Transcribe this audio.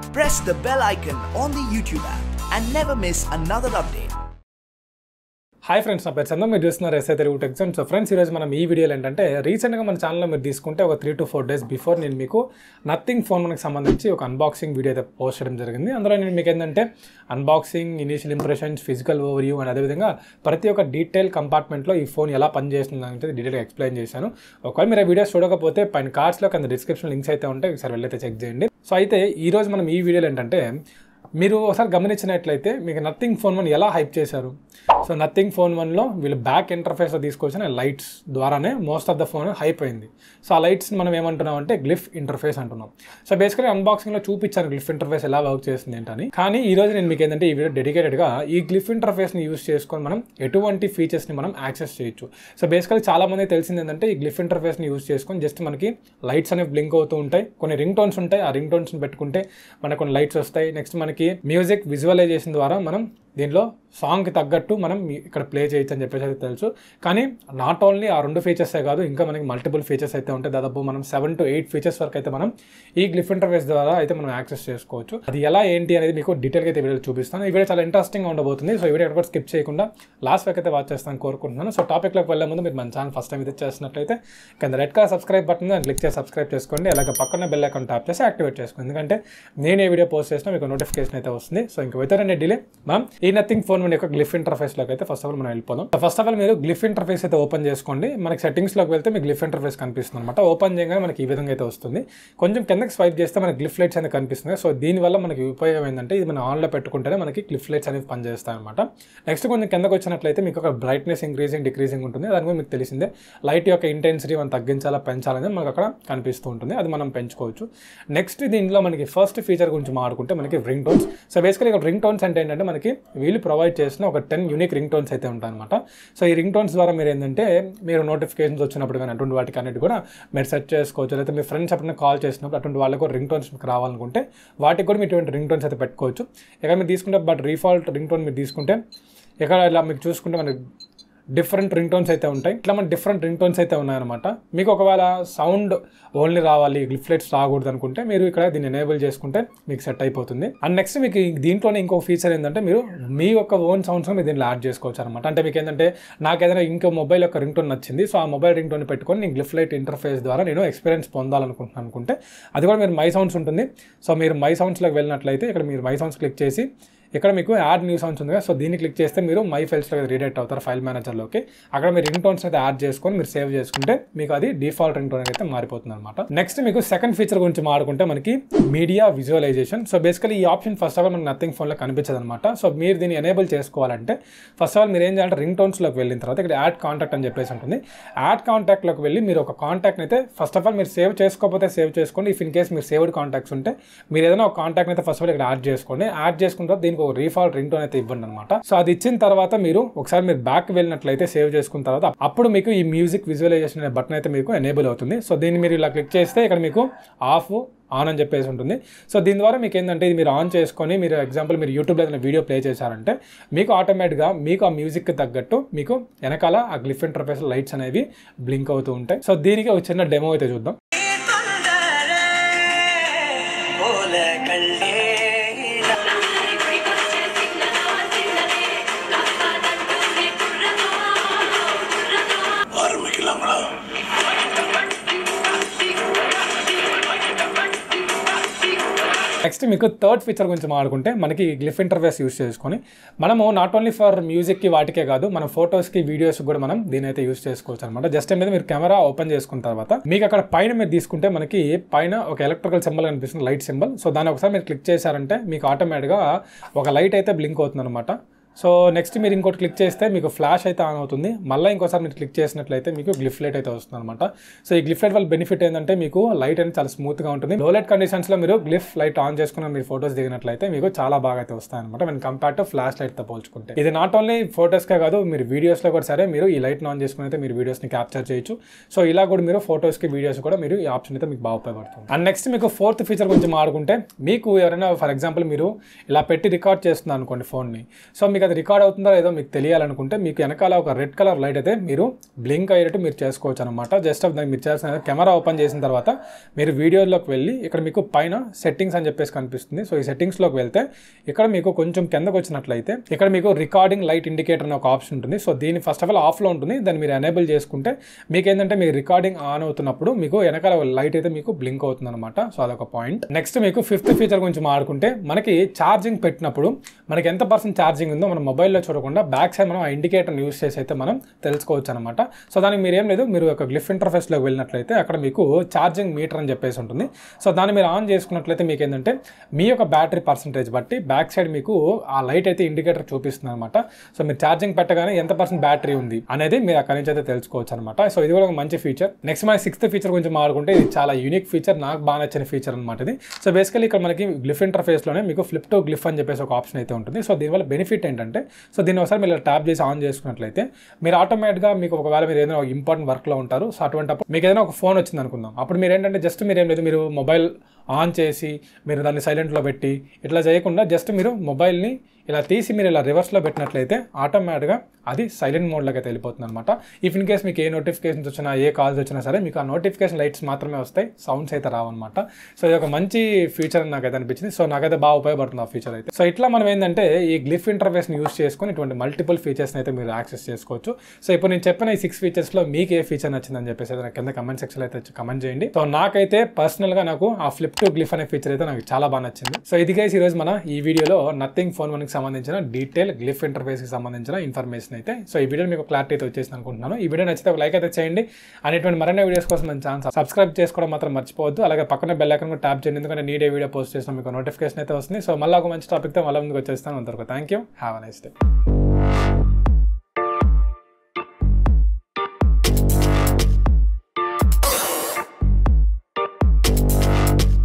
press the bell icon on the YouTube app and never miss another update. Hi friends నా పేరు చంద్ర మీరు చూస్తున్నారు SI Telugu techs so friends ఈరోజు మనం ఈ వీడియోలో ఏంటంటే రీసెంట్గా మన ఛానల్లో మీరు తీసుకుంటే ఒక three to four days before నేను మీకు నథింగ్ ఫోన్ మనకి సంబంధించి ఒక అన్బాక్సింగ్ వీడియో అయితే పోస్ట్ చేయడం జరిగింది అందులో నేను మీకు ఏంటంటే unboxing initial impressions physical overview and అదేవిధంగా ప్రతి ఒక్క డీటెయిల్ కంపార్ట్మెంట్లో ఈ ఫోన్ ఎలా పనిచేస్తుంది అనేది డీటెయిల్గా ఎక్స్ప్లెయిన్ చేశాను ఒకవేళ మీరు ఆ వీడియోస్ చూడకపోతే పైన కార్డ్స్లో కింద డిస్క్రిప్షన్ లింక్స్ అయితే ఉంటాయి ఒకసారి వెళ్ళైతే చెక్ చేయండి సో అయితే ఈ రోజు మనం ఈ వీడియోలో ఏంటంటే మీరు ఒకసారి గమనించినట్లయితే మీకు నథింగ్ ఫోన్ వన్ ఎలా హైప్ చేశారు సో నథింగ్ ఫోన్ వన్లో వీళ్ళు బ్యాక్ ఇంటర్ఫేస్ తీసుకొచ్చిన లైట్స్ ద్వారానే most of the phone hype అయింది సో ఆ లైట్స్ని మనం ఏమంటున్నాం అంటే గ్లిఫ్ ఇంటర్ఫేస్ అంటున్నాం సో బేసికలీ అన్బాక్సింగ్లో చూపించాను గ్లిఫ్ ఇంటర్ఫేస్ ఎలా వర్క్ చేస్తుంది ఏంటని కానీ ఈ రోజు నేను మీకు ఏంటంటే ఈ వీడియో డెడికేటెడ్గా ఈ గ్లిఫ్ ఇంటర్ఫేస్ని యూస్ చేసుకొని మనం ఎటువంటి ఫీచర్స్ని మనం యాక్సెస్ చేయొచ్చు సో బేసికలీ చాలా మంది తెలిసింది ఏంటంటే ఈ గ్లిఫ్ ఇంటర్ఫేస్ని యూస్ చేసుకొని జస్ట్ మనకి లైట్స్ అనేవి బ్లింక్ అవుతూ ఉంటాయి కొన్ని రింగ్ టోన్స్ ఉంటాయి ఆ రింగ్ టోన్స్ని పెట్టుకుంటే మనకు కొన్ని లైట్స్ వస్తాయి నెక్స్ట్ మనకి మ్యూజిక్ విజువలైజేషన్ ద్వారా మనం దీనిలో సాంగ్కి తగ్గట్టు మనం ఇక్కడ ప్లే చేయొచ్చు అని చెప్పేసి అయితే తెలుసు కానీ నాట్ ఓన్లీ ఆ రెండు ఫీచర్సే కాదు ఇంకా మనకి మల్టిపుల్ ఫీచర్స్ అయితే ఉంటాయి దాదాపు మనం సెవెన్ టు ఎయిట్ ఫీచర్స్ వరకు అయితే మనం ఈ గ్లిఫ్ ఇంటర్ఫేస్ ద్వారా అయితే మనం యాక్సెస్ చేసుకోవచ్చు అది ఎలా ఏంటి అనేది మీకు డీటెయిల్గా అయితే వీడియో చూపిస్తాను ఈ వీడియో చాలా ఇంట్రెస్టింగ్గా ఉండబోతుంది సో ఈ వీడియో ఎక్కడ స్కిప్ చేయకుండా లాస్ట్ వరకు అయితే వాచ్ చేస్తాను కోరుకుంటున్నాను సో టాపిక్లోకి వెళ్ళే ముందు మీరు మన ఛానల్ ఫస్ట్ టైం అయితే చేసినట్లయితే కింద రెడ్ కలర్ సబ్స్క్రైబ్ బటన్ దాన్ని క్లిక్ చేసి సబ్స్క్రైబ్ చేసుకోండి అలాగే పక్కన బెల్ ఐకాన్ ట్యాప్ చేసి యాక్టివేట్ చేసుకోండి ఎందుకంటే నేను ఏ వీడియో పోస్ట్ చేసినా మీకు నోటిఫికేషన్ అయితే వస్తుంది సో ఇంకా వితౌట్ డిలే మనం ఈ నథింగ్ ఫోన్ మన యొక్క గ్లిఫ్ ఇంటర్ఫేస్లోకి అయితే ఫస్ట్ ఆఫ్ ఆల్ మనం వెళ్ళిపోదాం ఫస్ట్ ఆఫ్ ఆల్ మీరు గ్లిఫ్ ఇంటర్ఫేస్ అయితే ఓపెన్ చేసుకోండి మనకి సెట్టింగ్స్లోకి వెళ్తే మీకు గ్లిఫ్ ఇంటర్ఫేస్ కనిపిస్తుంది అనమాట ఓపెన్ చేయగానే మనకి ఈ విధంగా అయితే వస్తుంది కొంచెం కిందకి స్వైప్ చేస్తే మనకి గ్లిఫ్ లైట్స్ అనేది కనిపిస్తుంది సో దీనివల్ల మనకి ఉపయోగం ఏంటంటే ఇది మనం ఆన్లో పెట్టుకుంటేనే మనకి గ్లిఫ్ లైట్స్ అనేవి పనిచేస్తాయి అనమాట నెక్స్ట్ కొంచెం కిందకు వచ్చినట్లయితే మీకు ఒక బ్రైట్నెస్ ఇంక్రీజింగ్ డిక్రీజింగ్ ఉంటుంది దాని గురించి మీకు తెలిసిందే లైట్ యొక్క ఇంటెన్సిటీ మనం తగ్గించాలా పెంచాలనేది మనకు అక్కడ కనిపిస్తూ ఉంటుంది అది మనం పెంచుకోవచ్చు నెక్స్ట్ దీనిలో మనకి ఫస్ట్ ఫీచర్ గురించి మాట్లాడుకుంటే మనకి రింగ్ టోన్స్ సో బేసికలీ ఇక్కడ రింగ్ టోన్స్ అంటే ఏంటంటే మనకి వీళ్ళు ప్రొవైడ్ చేసిన ఒక టెన్ యూనిక్ రింగ్ టోన్స్ అయితే ఉంటాయి అనమాట సో ఈ రింగ్ టోన్స్ ద్వారా మీరు ఏంటంటే మీరు నోటిఫికేషన్స్ వచ్చినప్పుడు కానీ అటువంటి వాటికి అన్నిటి కూడా మీరు సెట్ చేసుకోవచ్చు లేకపోతే మీ ఫ్రెండ్స్ ఎప్పుడైనా కాల్ చేసినప్పుడు అటువంటి వాళ్ళకు రింగ్ టోన్స్ మీకు రావాలనుకుంటే వాటికి కూడా మీరు ఇటువంటి రింగ్ టోన్స్ అయితే పెట్టుకోవచ్చు ఇక మీరు తీసుకుంటే బట్ రీఫాల్ట్ రింగ్ టోన్ మీరు తీసుకుంటే ఇక్కడ ఇలా మీకు చూసుకుంటే మనకి డిఫరెంట్ రింగ్ టోన్స్ అయితే ఉంటాయి ఇట్లా మన డిఫరెంట్ రింగ్ టోన్స్ అయితే ఉన్నాయన్నమాట మీకు ఒకవేళ సౌండ్ ఓన్లీ రావాలి గ్లిఫ్లెట్స్ రాకూడదు అనుకుంటే మీరు ఇక్కడ దీన్ని ఎనేబుల్ చేసుకుంటే మీకు సెట్ అయిపోతుంది అండ్ నెక్స్ట్ మీకు ఈ దీంట్లోనే ఇంకొక ఫీచర్ ఏంటంటే మీరు మీ యొక్క ఓన్ సౌండ్స్ మీరు దీనిలో యాడ్ చేసుకోవచ్చు అనమాట అంటే మీకు ఏంటంటే నాకు ఏదైనా ఇంకో మొబైల్ యొక్క రింగ్ టోన్ నచ్చింది సో ఆ మొబైల్ రింగ్ టోన్ పెట్టుకొని నేను గ్లిఫ్లైట్ ఇంటర్ఫేస్ ద్వారా నేను ఎక్స్పీరియన్స్ పొందాలనుకుంటున్నాను అనుకుంటే అది కూడా మీరు మై సౌండ్స్ ఉంటుంది సో మీరు మై సౌండ్స్లోకి వెళ్ళినట్లయితే ఇక్కడ మీరు మై సౌండ్స్ క్లిక్ చేసి ఇక్కడ మీకు యాడ్ న్యూ సౌండ్స్ ఉంది కదా సో దీన్ని క్లిక్ చేస్తే మీరు మై ఫైల్స్లో రీడైట్ అవుతారు ఫైల్ మేనేజర్లోకి అక్కడ మీరు రింగ్ టోన్స్ అయితే యాడ్ చేసుకొని మీరు సేవ్ చేసుకుంటే మీకు అది డిఫాల్ట్ రింగ్ టోన్ అయితే మారిపోతుంది అనమాట నెక్స్ట్ మీకు సెకండ్ ఫీచర్ గురించి మాట్లాడుకుంటే మనకి మీడియా విజువలైజేషన్ సో బేసికలీ ఈ ఆప్షన్ ఫస్ట్ ఆఫ్ ఆల్ మనకి నథింగ్ ఫోన్లో కనిపించదు అనమాట సో మీరు దీన్ని ఎనేబుల్ చేసుకోవాలంటే ఫస్ట్ ఆఫ్ ఆల్ మీరు ఏం చేయాలంటే రింగ్ టోన్స్లోకి వెళ్ళిన తర్వాత ఇక్కడ యాడ్ కాంటాక్ట్ అని చెప్పేసి ఉంటుంది యాడ్ కాంటాక్ట్లోకి వెళ్ళి మీరు ఒక కాంటాక్ట్ అయితే ఫస్ట్ ఆఫ్ ఆల్ మీరు సేవ్ చేసుకోకపోతే సేవ్ చేసుకోండి ఇఫ్ ఇన్ కేస్ మీరు సేవ్డ్ కాంటాక్ట్స్ ఉంటే మీరు ఏదైనా ఒక కాంటాక్ట్ అయితే ఫస్ట్ ఆఫ్ ఆల్ ఇక్కడ యాడ్ చేసుకోండి యాడ్ చేసుకున్న తర్వాత దీనికి ఒక రీఫాల్ట్ రింగ్ టోన్ అయితే ఇవ్వండి అనమాట సో అది ఇచ్చిన తర్వాత మీరు ఒకసారి మీరు బ్యాక్ వెళ్ళినట్లయితే సేవ్ చేసుకున్న తర్వాత అప్పుడు మీకు ఈ మ్యూజిక్ విజువలైజేషన్ అనే బటన్ అయితే మీకు ఎనేబుల్ అవుతుంది సో దీన్ని మీరు ఇలా క్లిక్ చేస్తే ఇక్కడ మీకు ఆఫ్ ఆన్ అని చెప్పేసి ఉంటుంది సో దీని ద్వారా మీకు ఏంటంటే ఇది మీరు ఆన్ చేసుకొని మీరు ఎగ్జాంపుల్ మీరు యూట్యూబ్లో ఏదైనా వీడియో ప్లే చేశారంటే మీకు ఆటోమేటిక్గా మీకు ఆ మ్యూజిక్కి తగ్గట్టు మీకు వెనకాల ఆ గ్లిఫ్ ఇంటర్ఫేస్ లైట్స్ అనేవి బ్లింక్ అవుతూ ఉంటాయి సో దీనికి ఒక చిన్న డెమో అయితే చూద్దాం ஆரம்பிக்கலாங்களா నెక్స్ట్ మీకు థర్డ్ ఫీచర్ గురించి మాట్లాడుకుంటే మనకి గ్లిఫ్ ఇంటర్ఫేస్ యూస్ చేసుకొని మనము నాట్ ఓన్లీ ఫర్ మ్యూజిక్కి వాటికే కాదు మన ఫొటోస్కి వీడియోస్ కూడా మనం దీని అయితే యూస్ చేసుకోవచ్చు అనమాట జస్ట్ మీద మీరు కెమెరా ఓపెన్ చేసుకున్న తర్వాత మీకు అక్కడ పైన మీరు తీసుకుంటే మనకి పైన ఒక ఎలక్ట్రికల్ సింబల్ కనిపిస్తుంది లైట్ సింబల్ సో దాన్ని ఒకసారి మీరు క్లిక్ చేశారంటే మీకు ఆటోమేటిక్గా ఒక లైట్ అయితే బ్లింక్ అవుతుంది అనమాట సో నెక్స్ట్ మీరు ఇంకోటి క్లిక్ చేస్తే మీకు ఫ్లాష్ అయితే ఆన్ అవుతుంది మళ్ళీ ఇంకోసారి మీరు క్లిక్ చేసినట్లయితే మీకు గ్లిఫ్ లైట్ అయితే వస్తుంది అనమాట సో ఈ గ్లిఫ్ లైట్ వల్ల బెనిఫిట్ ఏంటంటే మీకు లైట్ అనేది చాలా స్మూత్గా ఉంటుంది లో లైట్ కండిషన్స్లో మీరు గ్లిఫ్ లైట్ ఆన్ చేసుకున్న మీరు ఫోటోస్ దిగినట్లయితే మీకు చాలా బాగా అయితే వస్తాయి అనమాట మన కంపేర్ టు ఫ్లాష్ లైట్తో పోల్చుకుంటే ఇది నాట్ ఓన్లీ ఫోటోస్కే కాదు మీరు వీడియోస్లో కూడా సరే మీరు ఈ లైట్ ఆన్ చేసుకుని అయితే మీరు వీడియోస్ని క్యాప్చర్ చేయొచ్చు సో ఇలా కూడా మీరు ఫోటోస్కి వీడియోస్ కూడా మీరు ఈ ఆప్షన్ అయితే మీకు బాగా ఉపయోగపడుతుంది అండ్ నెక్స్ట్ మీకు ఫోర్త్ ఫీచర్ గురించి మాట్లాడుకుంటే మీకు ఎవరైనా ఫర్ ఎగ్జాంపుల్ మీరు ఇలా పెట్టి రికార్డ్ చేస్తున్నారు అనుకోండి ఫోన్ని సో మీకు మీకు అది రికార్డ్ అవుతుందో లేదో మీకు తెలియాలనుకుంటే మీకు వెనకాల ఒక రెడ్ కలర్ లైట్ అయితే మీరు బ్లింక్ అయ్యేటట్టు మీరు చేసుకోవచ్చు అనమాట జస్ట్ దానికి మీరు చేసిన కెమెరా ఓపెన్ చేసిన తర్వాత మీరు వీడియోలోకి వెళ్ళి ఇక్కడ మీకు పైన సెట్టింగ్స్ అని చెప్పేసి కనిపిస్తుంది సో ఈ సెట్టింగ్స్లోకి వెళ్తే ఇక్కడ మీకు కొంచెం కిందకు వచ్చినట్లయితే ఇక్కడ మీకు రికార్డింగ్ లైట్ ఇండికేటర్ అనే ఒక ఆప్షన్ ఉంటుంది సో దీని ఫస్ట్ ఆఫ్ ఆల్ ఆఫ్లో ఉంటుంది దాన్ని మీరు ఎనేబుల్ చేసుకుంటే మీకు ఏంటంటే మీకు రికార్డింగ్ ఆన్ అవుతున్నప్పుడు మీకు వెనకాల లైట్ అయితే మీకు బ్లింక్ అవుతుంది అనమాట సో అదొక పాయింట్ నెక్స్ట్ మీకు ఫిఫ్త్ ఫీచర్ గురించి మాట్లాడుకుంటే మనకి ఛార్జింగ్ పెట్టినప్పుడు మనకి ఎంత పర్సెంట్ ఛార్జింగ్ ఉందో మనం మొబైల్లో చూడకుండా బ్యాక్ సైడ్ మనం ఆ ఇండికేటర్ యూస్ చేసి అయితే మనం తెలుసుకోవచ్చు అనమాట సో దానికి మీరు ఏం లేదు మీరు ఒక గ్లిఫ్ ఇంటర్ఫేస్లోకి వెళ్ళినట్లయితే అక్కడ మీకు ఛార్జింగ్ మీటర్ అని చెప్పేసి ఉంటుంది సో దాన్ని మీరు ఆన్ చేసుకున్నట్లయితే మీకు ఏంటంటే మీ యొక్క బ్యాటరీ పర్సంటేజ్ బట్టి బ్యాక్ సైడ్ మీకు ఆ లైట్ అయితే ఇండికేటర్ చూపిస్తుంది అనమాట సో మీరు ఛార్జింగ్ పెట్టగానే ఎంత పర్సెంట్ బ్యాటరీ ఉంది అనేది మీరు అక్కడి నుంచి అయితే తెలుసుకోవచ్చు అనమాట సో ఇది కూడా ఒక మంచి ఫీచర్ నెక్స్ట్ మన సిక్స్త్ ఫీచర్ గురించి మాట్లాడుకుంటే ఇది చాలా యూనిక్ ఫీచర్ నాకు బాగా నచ్చిన ఫీచర్ అనమాట ఇది సో బేసికలీ ఇక్కడ మనకి గ్లిఫ్ ఇంటర్ఫేస్లోనే మీకు ఫ్లిప్ టు గ్లిఫ్ అని చెప్పేసి ఒక ఆప్షన్ అయితే ఉంటుంది సో దీనివల్ల బెనిఫిట్ ఏంటంటే సో దీన్ని ఒకసారి మీరు ట్యాప్ చేసి ఆన్ చేసుకున్నట్లయితే మీరు ఆటోమేటిక్గా మీకు ఒకవేళ మీరు ఏదైనా ఇంపార్టెంట్ వర్క్లో ఉంటారు సో అటువంటి అప్పుడు మీకు ఏదైనా ఒక ఫోన్ వచ్చింది అనుకుందాం అప్పుడు మీరు ఏంటంటే జస్ట్ మీరు ఏం లేదు మీరు మొబైల్ ఆన్ చేసి మీరు దాన్ని సైలెంట్లో పెట్టి ఇట్లా చేయకుండా జస్ట్ మీరు మొబైల్ని ఇలా తీసి మీరు ఇలా రివర్స్లో పెట్టినట్లయితే ఆటోమేటిక్గా అది సైలెంట్ మోడ్లోకి అయితే వెళ్ళిపోతుంది అనమాట ఇఫ్ ఇన్ కేస్ మీకు ఏ నోటిఫికేషన్స్ వచ్చినా ఏ కాల్స్ వచ్చినా సరే మీకు ఆ నోటిఫికేషన్ లైట్స్ మాత్రమే వస్తాయి సౌండ్స్ అయితే రావన్నమాట సో ఇది ఒక మంచి ఫీచర్ అని నాకైతే అనిపించింది సో నాకైతే బాగా ఉపయోగపడుతుంది ఆ ఫీచర్ అయితే సో ఇట్లా మనం ఏంటంటే ఈ గ్లిఫ్ ఇంటర్ఫేస్ని యూస్ చేసుకొని ఇటువంటి మల్టిపుల్ ఫీచర్స్ని అయితే మీరు యాక్సెస్ చేసుకోవచ్చు సో ఇప్పుడు నేను చెప్పిన ఈ సిక్స్ ఫీచర్స్లో మీకు ఏ ఫీచర్ నచ్చిందని చెప్పేసి అయితే నాకు కింద కమెంట్ సెక్షన్ అయితే కమెంట్ చేయండి సో నాకైతే పర్సనల్గా నాకు ఆ ఫ్లిప్ టు గ్లిఫ్ అనే ఫీచర్ అయితే నాకు చాలా బాగా నచ్చింది సో ఇది గైస్ ఈరోజు మన ఈ వీడియోలో నథింగ్ ఫోన్ వన్కి సంబంధించిన డీటెయిల్ గ్లిఫ్ ఇంటర్ఫేస్కి సంబంధించిన ఇన్ఫర్మేషన్ అయితే సో ఈ వీడియో మీకు క్లారిటీ అయితే వచ్చేసింది అనుకుంటున్నాను ఈ వీడియో నచ్చితే ఒక లైక్ అయితే చేయండి అనేటువంటి మరిన్ని వీడియోస్ కోసం మన ఛానల్ సబ్స్క్రైబ్ చేసుకోవడం మాత్రం మర్చిపోవద్దు అలాగే పక్కన బెల్ ఐకన్ కూడా ట్యాప్ చేయండి ఎందుకంటే నీడే వీడియో పోస్ట్ చేసిన మీకు నోటిఫికేషన్ అయితే వస్తుంది సో మళ్ళీ ఒక మంచి టాపిక్తో మళ్ళీ ముందుకు వచ్చేస్తాను అంతవరకు thank you have a nice day